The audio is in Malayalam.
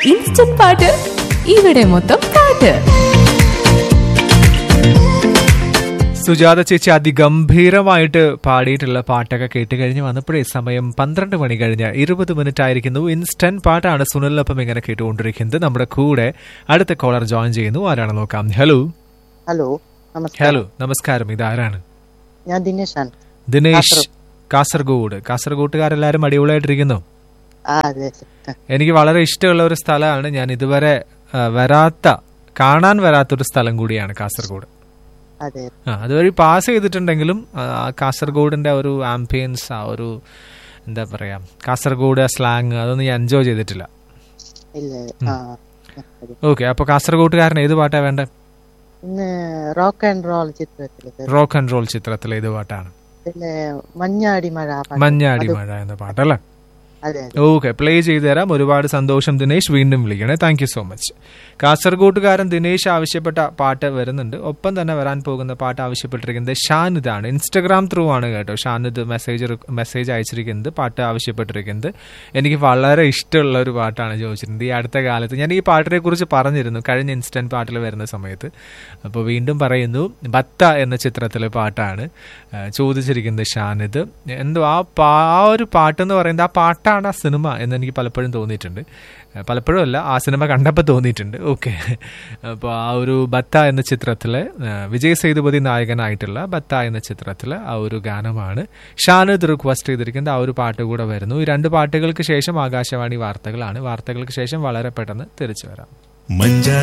ഇൻസ്റ്റന്റ് പാട്ട് ഇവിടെ മൊത്തം പാട്ട് സുജാത ചേച്ചി അതിഗംഭീരമായിട്ട് പാടിയിട്ടുള്ള പാട്ടൊക്കെ കേട്ട് കഴിഞ്ഞ് വന്നപ്പോഴേ സമയം പന്ത്രണ്ട് മണി കഴിഞ്ഞ് ഇരുപത് മിനിറ്റ് ആയിരിക്കുന്നു ഇൻസ്റ്റന്റ് പാട്ടാണ് സുനിലിനൊപ്പം ഇങ്ങനെ കേട്ടുകൊണ്ടിരിക്കുന്നത് നമ്മുടെ കൂടെ അടുത്ത കോളർ ജോയിൻ ചെയ്യുന്നു ആരാണ് നോക്കാം ഹലോ ഹലോ നമസ്കാരം ഹലോ നമസ്കാരം ഇതാരാണ് ഞാൻ ദിനേശാണ് ദിനേശ് കാസർഗോഡ് കാസർഗോട്ടുകാരെല്ലാരും അടിപൊളിയായിട്ടിരിക്കുന്നു ആ അതെ എനിക്ക് വളരെ ഇഷ്ടമുള്ള ഒരു സ്ഥലമാണ് ഞാൻ ഇതുവരെ ആ, വരാത്ത കാണാൻ വരാത്തൊരു സ്ഥലം കൂടിയാണ് കാസർഗോഡ് അതെ ആ അതുവഴി പാസ് ചെയ്തിട്ടുണ്ടെങ്കിലും ആ, ആ കാസർഗോഡിന്റെ ആ ഒരു ആംബിയൻസ് ആ ഒരു എന്താ പറയാ കാസർഗോഡ് സ്ലാങ് അതൊന്നും ഞാൻ എൻജോയ് ചെയ്തിട്ടില്ല ഇല്ല ആ അതെ. ഓക്കെ അപ്പൊ കാസർഗോട്ടുകാരൻ ഏത് പാട്ടാ വേണ്ടേ ഇന്ന് റോക്ക് ആൻഡ് റോൾ ചിത്രത്തില് റോക്ക് ആൻഡ് റോൾ ചിത്രത്തിലെ ഏത് പാട്ടാണ് പിന്നെ മഞ്ഞാടി മഴ ആ പാട്ട്. മഞ്ഞാടി അത് മഴ എന്ന പാട്ടല്ലേ അതെ അതെ ഓക്കെ പ്ലേ ചെയ്തു തരാം ഒരുപാട് സന്തോഷം ദിനേശ് വീണ്ടും വിളിക്കണേ താങ്ക് യു സോ മച്ച് കാസർഗോട്ടുകാരൻ ദിനേശ് ആവശ്യപ്പെട്ട പാട്ട് വരുന്നുണ്ട് ഒപ്പം തന്നെ വരാൻ പോകുന്ന പാട്ട് ആവശ്യപ്പെട്ടിരിക്കുന്നത് ഷാനിദാണ് ഇൻസ്റ്റഗ്രാം ത്രൂ ആണ് കേട്ടോ ഷാനിദ് മെസ്സേജ് മെസ്സേജ് അയച്ചിരിക്കുന്നത് പാട്ട് ആവശ്യപ്പെട്ടിരിക്കുന്നത് എനിക്ക് വളരെ ഇഷ്ടമുള്ള ഒരു പാട്ടാണ് ചോദിച്ചിട്ടുണ്ട് ഈ അടുത്ത കാലത്ത് ഞാൻ ഈ പാട്ടിനെ കുറിച്ച് പറഞ്ഞിരുന്നു കഴിഞ്ഞ ഇൻസ്റ്റന്റ് പാട്ടിൽ വരുന്ന സമയത്ത് അപ്പോൾ വീണ്ടും പറയുന്നു ബത്ത എന്ന ചിത്രത്തിലെ പാട്ടാണ് ആ, ചോദിച്ചിരിക്കുന്നത് ഷാനിദ് എന്തോ ആ പാ ആ ഒരു പാട്ടെന്ന് പറയുന്നത് ആ പാട്ടാണ് ആ സിനിമ എന്ന് എനിക്ക് പലപ്പോഴും തോന്നിയിട്ടുണ്ട് ആ, പലപ്പോഴും അല്ല ആ സിനിമ കണ്ടപ്പോൾ തോന്നിയിട്ടുണ്ട് ഓക്കെ അപ്പോൾ ആ ഒരു ബത്ത എന്ന ചിത്രത്തിലെ ആ, വിജയ് സേതുപതി നായകനായിട്ടുള്ള ബത്ത എന്ന ചിത്രത്തിലെ ആ ഒരു ഗാനമാണ് ഷാനിദ് റിക്വസ്റ്റ് ചെയ്തിരിക്കുന്നത് ആ ഒരു പാട്ട് കൂടെ വരുന്നു ഈ രണ്ട് പാട്ടുകൾക്ക് ശേഷം ആകാശവാണി വാർത്തകളാണ് വാർത്തകൾക്ക് ശേഷം വളരെ പെട്ടെന്ന് തിരിച്ചു വരാം മഞ്ചാടി